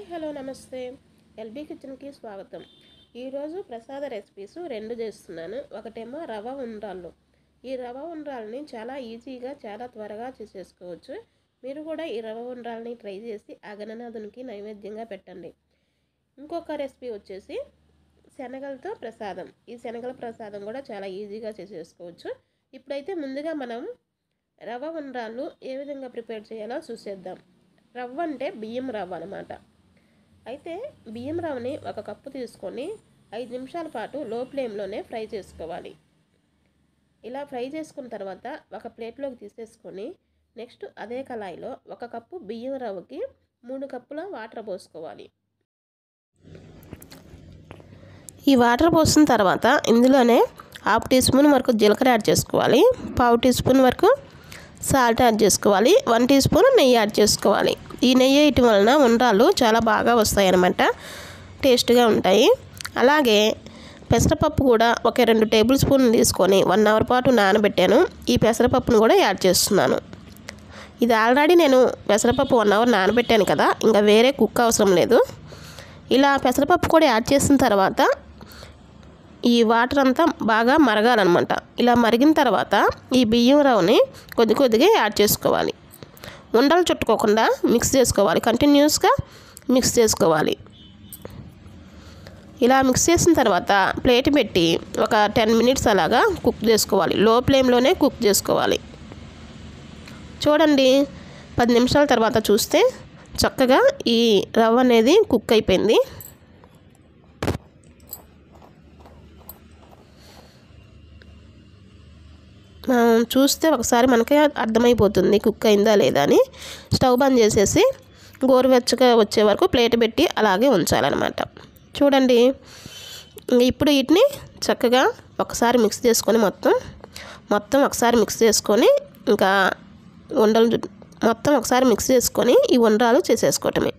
hello నమస్తే LB కిచెన్కి స్వాగతం ఈరోజు ప్రసాద రెసిపీస్ రెండు చేస్తున్నాను ఒకటేమో రవ ఉండ్రాళ్ళు ఈ రవ ఉండ్రాలని చాలా ఈజీగా చాలా త్వరగా చేసేసుకోవచ్చు మీరు కూడా ఈ రవ ఉండ్రాలని ట్రై చేసి అగననాథునికి నైవేద్యంగా పెట్టండి ఇంకొక రెసిపీ వచ్చేసి శనగలతో ప్రసాదం ఈ శనగల ప్రసాదం కూడా చాలా ఈజీగా చేసేసుకోవచ్చు ఇప్పుడైతే ముందుగా మనం రవ ఉండ్రాళ్ళు ఏ విధంగా ప్రిపేర్ చేయాలో చూసేద్దాం రవ్వ అంటే బియ్యం రవ్వ అనమాట అయితే బియ్యం రవ్వని ఒక కప్పు తీసుకొని ఐదు నిమిషాల పాటు లో ఫ్లేమ్లోనే ఫ్రై చేసుకోవాలి ఇలా ఫ్రై చేసుకున్న తర్వాత ఒక ప్లేట్లోకి తీసేసుకొని నెక్స్ట్ అదే కళాయిలో ఒక కప్పు బియ్యం రవ్వకి మూడు కప్పుల వాటర్ పోసుకోవాలి ఈ వాటర్ పోసిన తర్వాత ఇందులోనే హాఫ్ టీ స్పూన్ వరకు జీలకర్ర యాడ్ చేసుకోవాలి పావు టీ స్పూన్ వరకు సాల్ట్ యాడ్ చేసుకోవాలి వన్ టీ స్పూన్ నెయ్యి యాడ్ చేసుకోవాలి ఈ నెయ్యి వేయటం వలన ఉండ్రాలు చాలా బాగా వస్తాయి అన్నమాట టేస్ట్గా ఉంటాయి అలాగే పెసరపప్పు కూడా ఒక రెండు టేబుల్ స్పూన్ తీసుకొని వన్ అవర్ పాటు నానబెట్టాను ఈ పెసరపప్పును కూడా యాడ్ చేస్తున్నాను ఇది ఆల్రెడీ నేను పెసరపప్పు వన్ అవర్ నానబెట్టాను కదా ఇంకా వేరే కుక్ అవసరం లేదు ఇలా పెసరపప్పు కూడా యాడ్ చేసిన తర్వాత ఈ వాటర్ అంతా బాగా మరగాలన్నమాట ఇలా మరిగిన తర్వాత ఈ బియ్యం రవ్వని కొద్ది కొద్దిగా యాడ్ చేసుకోవాలి ఉండలు చుట్టుకోకుండా మిక్స్ చేసుకోవాలి కంటిన్యూస్గా మిక్స్ చేసుకోవాలి ఇలా మిక్స్ చేసిన తర్వాత ప్లేట్ పెట్టి ఒక టెన్ మినిట్స్ అలాగా కుక్ చేసుకోవాలి లో ఫ్లేమ్లోనే కుక్ చేసుకోవాలి చూడండి పది నిమిషాల తర్వాత చూస్తే చక్కగా ఈ రవ్వ అనేది కుక్ అయిపోయింది చూస్తే ఒకసారి మనకే అర్థమైపోతుంది కుక్ అయిందా లేదా అని స్టవ్ బంద్ చేసేసి గోరువెచ్చగా వచ్చే వరకు ప్లేట్ పెట్టి అలాగే ఉంచాలన్నమాట చూడండి ఇప్పుడు వీటిని చక్కగా ఒకసారి మిక్స్ చేసుకొని మొత్తం మొత్తం ఒకసారి మిక్స్ చేసుకొని ఇంకా ఉండలు మొత్తం ఒకసారి మిక్స్ చేసుకొని ఈ ఉండ్రాలు చేసేసుకోవటమే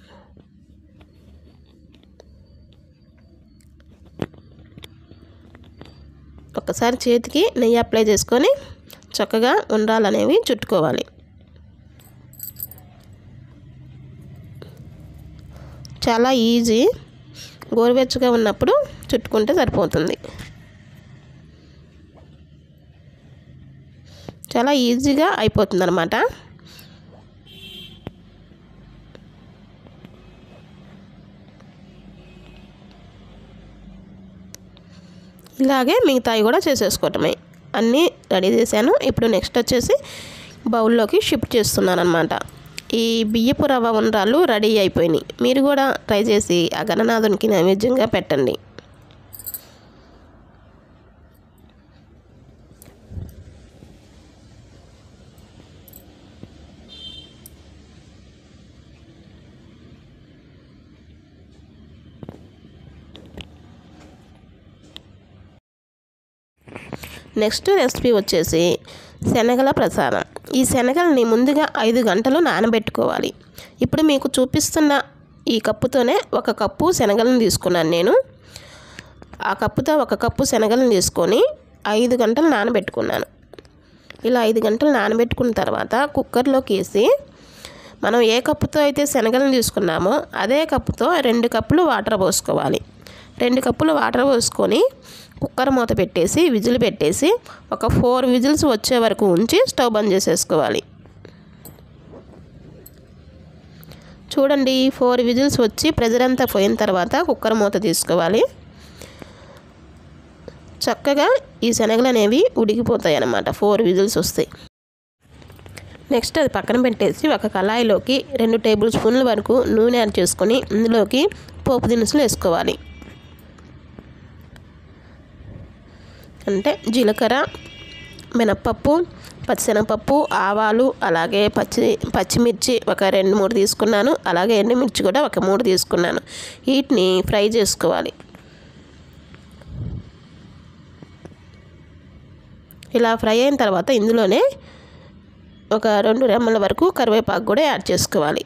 ఒక్కసారి చేతికి నెయ్యి అప్లై చేసుకొని చక్కగా ఉండ్రాలు అనేవి చుట్టుకోవాలి చాలా ఈజీ గోరువెచ్చగా ఉన్నప్పుడు చుట్టుకుంటే సరిపోతుంది చాలా ఈజీగా అయిపోతుంది అనమాట ఇలాగే మిగతాయి కూడా చేసేసుకోవటమే అన్నీ రెడీ చేశాను ఇప్పుడు నెక్స్ట్ వచ్చేసి బౌల్లోకి షిఫ్ట్ చేస్తున్నాను అనమాట ఈ బియ్యపు రవ్వ ఉండ్రాలు రెడీ అయిపోయినాయి మీరు కూడా ట్రై చేసి ఆ గణనాథునికి నైవేద్యంగా పెట్టండి నెక్స్ట్ రెసిపీ వచ్చేసి శనగల ప్రసాదం ఈ శనగల్ని ముందుగా ఐదు గంటలు నానబెట్టుకోవాలి ఇప్పుడు మీకు చూపిస్తున్న ఈ కప్పుతోనే ఒక కప్పు శనగలను తీసుకున్నాను నేను ఆ కప్పుతో ఒక కప్పు శనగలను తీసుకొని ఐదు గంటలు నానబెట్టుకున్నాను ఇలా ఐదు గంటలు నానబెట్టుకున్న తర్వాత కుక్కర్లోకి వేసి మనం ఏ కప్పుతో అయితే శనగలను తీసుకున్నామో అదే కప్పుతో రెండు కప్పులు వాటర్ పోసుకోవాలి రెండు కప్పులు వాటర్ పోసుకొని కుక్కర్ మూత పెట్టేసి విజిల్ పెట్టేసి ఒక ఫోర్ విజిల్స్ వచ్చే వరకు ఉంచి స్టవ్ బంద్ చేసేసుకోవాలి చూడండి ఫోర్ విజిల్స్ వచ్చి ప్రెజర్ అంతా పోయిన తర్వాత కుక్కర్ మూత తీసుకోవాలి చక్కగా ఈ శనగలు అనేవి ఉడికిపోతాయి అన్నమాట ఫోర్ విజిల్స్ వస్తాయి నెక్స్ట్ అది పక్కన పెట్టేసి ఒక కళాయిలోకి రెండు టేబుల్ స్పూన్ల వరకు నూనె యాడ్ చేసుకొని ఇందులోకి పోపు దినుసులు వేసుకోవాలి అంటే జీలకర్ర మినప్పప్పు పచ్చిశనగపప్పు ఆవాలు అలాగే పచ్చి పచ్చిమిర్చి ఒక రెండు మూడు తీసుకున్నాను అలాగే ఎండుమిర్చి కూడా ఒక మూడు తీసుకున్నాను వీటిని ఫ్రై చేసుకోవాలి ఇలా ఫ్రై అయిన తర్వాత ఇందులోనే ఒక రెండు రెమ్మల వరకు కరివేపాకు కూడా యాడ్ చేసుకోవాలి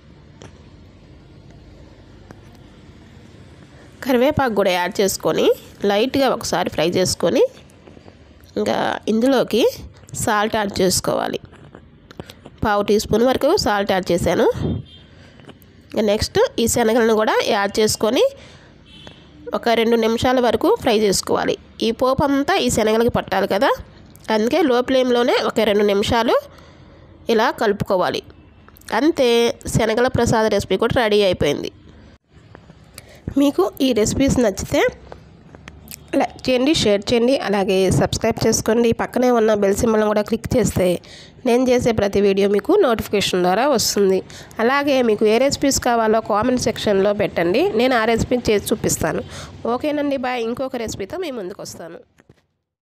కరివేపాకు కూడా యాడ్ చేసుకొని లైట్గా ఒకసారి ఫ్రై చేసుకొని ఇంకా ఇందులోకి సాల్ట్ యాడ్ చేసుకోవాలి పావు టీ స్పూన్ వరకు సాల్ట్ యాడ్ చేశాను నెక్స్ట్ ఈ శనగలను కూడా యాడ్ చేసుకొని ఒక రెండు నిమిషాల వరకు ఫ్రై చేసుకోవాలి ఈ పోపు అంతా ఈ శనగలకి పట్టాలి కదా అందుకే లో ఫ్లేమ్లోనే ఒక రెండు నిమిషాలు ఇలా కలుపుకోవాలి అంతే శనగల ప్రసాద రెసిపీ కూడా రెడీ అయిపోయింది మీకు ఈ రెసిపీస్ నచ్చితే లైక్ చేయండి షేర్ చేయండి అలాగే సబ్స్క్రైబ్ చేసుకోండి పక్కనే ఉన్న బెల్ సింబల్ కూడా క్లిక్ చేస్తే నేను చేసే ప్రతి వీడియో మీకు నోటిఫికేషన్ ద్వారా వస్తుంది అలాగే మీకు ఏ రెసిపీస్ కావాలో కామెంట్ సెక్షన్లో పెట్టండి నేను ఆ రెసిపీ చేసి చూపిస్తాను ఓకేనండి బాయ్ ఇంకొక రెసిపీతో మీ ముందుకు వస్తాను